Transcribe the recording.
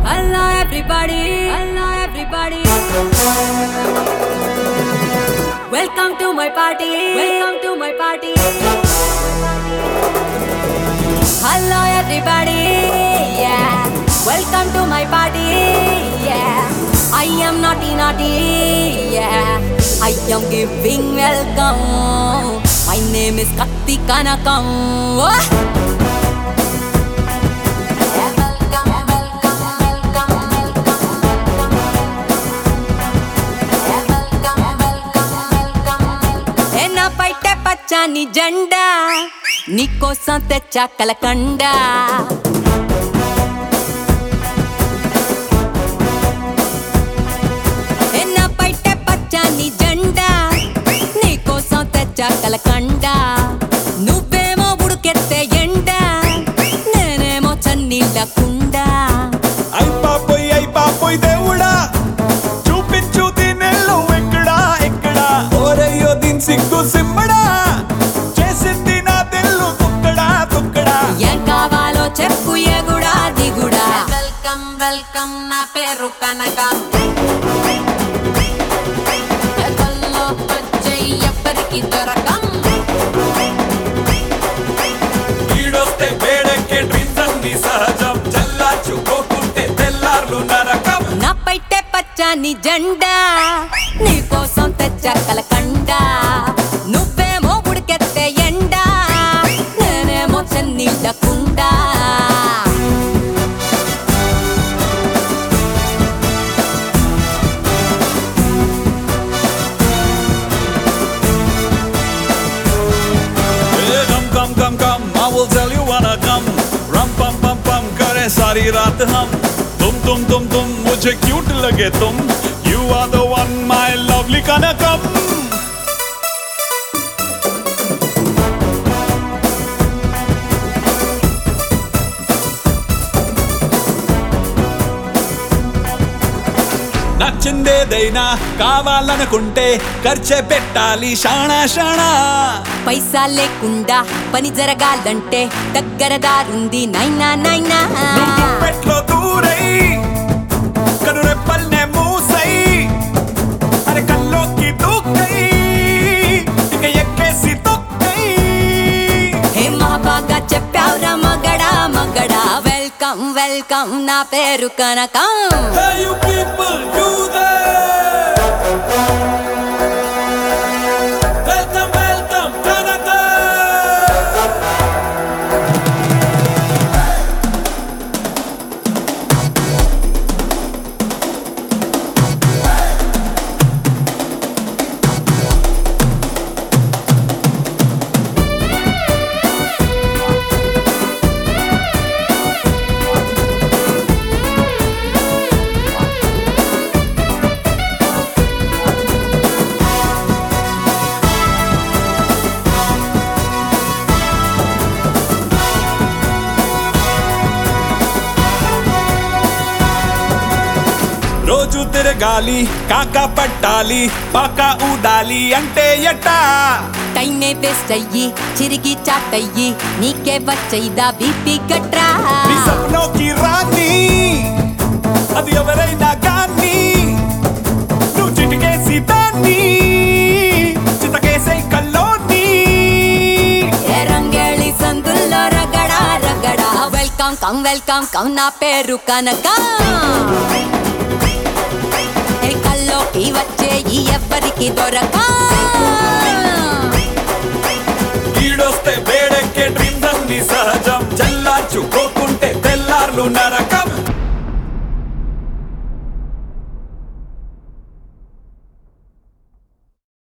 Hello everybody, hello everybody. Welcome to my party, welcome to my party. Hello everybody, yeah. Welcome to my party, yeah. I am naughty naughty, yeah. I am giving welcome. My name is Katti Kanakam. Oh! ఏ నా పైట పచ్చని జెండా నీకోసం తెచ్చా కలకండ ఏ నా పైట పచ్చని జెండా నీకోసం తెచ్చా కలకండ నువ్వేమో ఉడుకెత్తే ఎండ నేనేమో చన్నీళ్ళ కుండ అయ్ పాపోయ్ అయ్ పాపోయ్ దేవుడా చూపించు దీనెల్లు ఎక్కడా ఎక్కడా ఓరయ్యో దీని సిగ్గు సిమ్మడా చేసింది నా తెల్లు తుక్కడా తుక్కడా ఏం కావాలో చెప్పు ఎగుడా దిగుడా వెల్కమ్ వెల్కమ్ నా పేరు కనక ఎదల్లో వచ్చే ఎవ్వరికి దొరకం ఈడొస్తే వేడెక్కే డ్రీమ్స్ అన్ని సహజం చల్లార్చుకోకుంటే తెల్లార్లు నరకం నా పైటే పచ్చని జెండా నీకోసం తెచ్చా కలకండ నువ్వేమో ఉడికెత్తే ఎండ నేనేమో చెన్నీళ్ళ కుండ ए, Come come come come I will tell you wanna come Rum pum pum pum करे सारी रात हम तुम तुम तुम तुम मुझे क्यूट लगे तुम You are the one my lovely कनकम నచ్చిందేదైనా కావాలనుకుంటే ఖర్చే పెట్టాలి షాణా షాణా పైసా లేకుండా పని జరగాలంటే దగ్గర దారుంది నైనా నైనా పెట్లో దూరై కనురెప్పల్నే మూసై అరే కల్లోకి దూకై ఇక ఎక్కేసి తొక్కై హే మా బాగా చెప్పావురా మగడా మగడా వెల్కమ్ వెల్కమ్ నా పేరు కనకం Hey you people do that Welcome welcome Canada రోజు తిరగాలి కాక పట్టాలి పాక ఊదాలి అంటే ఎట్టా టైమే వేస్ట్ అయ్యి చిరిగి చాటయ్యి నీకే వచ్చైదా బీపీ గట్రా నీ సప్నోకి రాని అది ఎవరైనా కానీ నువ్వు చిటికేసి దాన్ని చితకేసే కల్లోని ఏ రంగేళి సందుల్లో రగడా రగడా వెల్కమ్ కమ్ వెల్కమ్ కమ్ నా పేరు కనక ఏ కల్లోకి వచ్చే ఈ ఎవ్వరికి దొరక ఈడొస్తే వేడెక్కే డ్రీమ్స్ అన్ని సహజం చల్లార్చుకోకుంటే తెల్లార్లు నర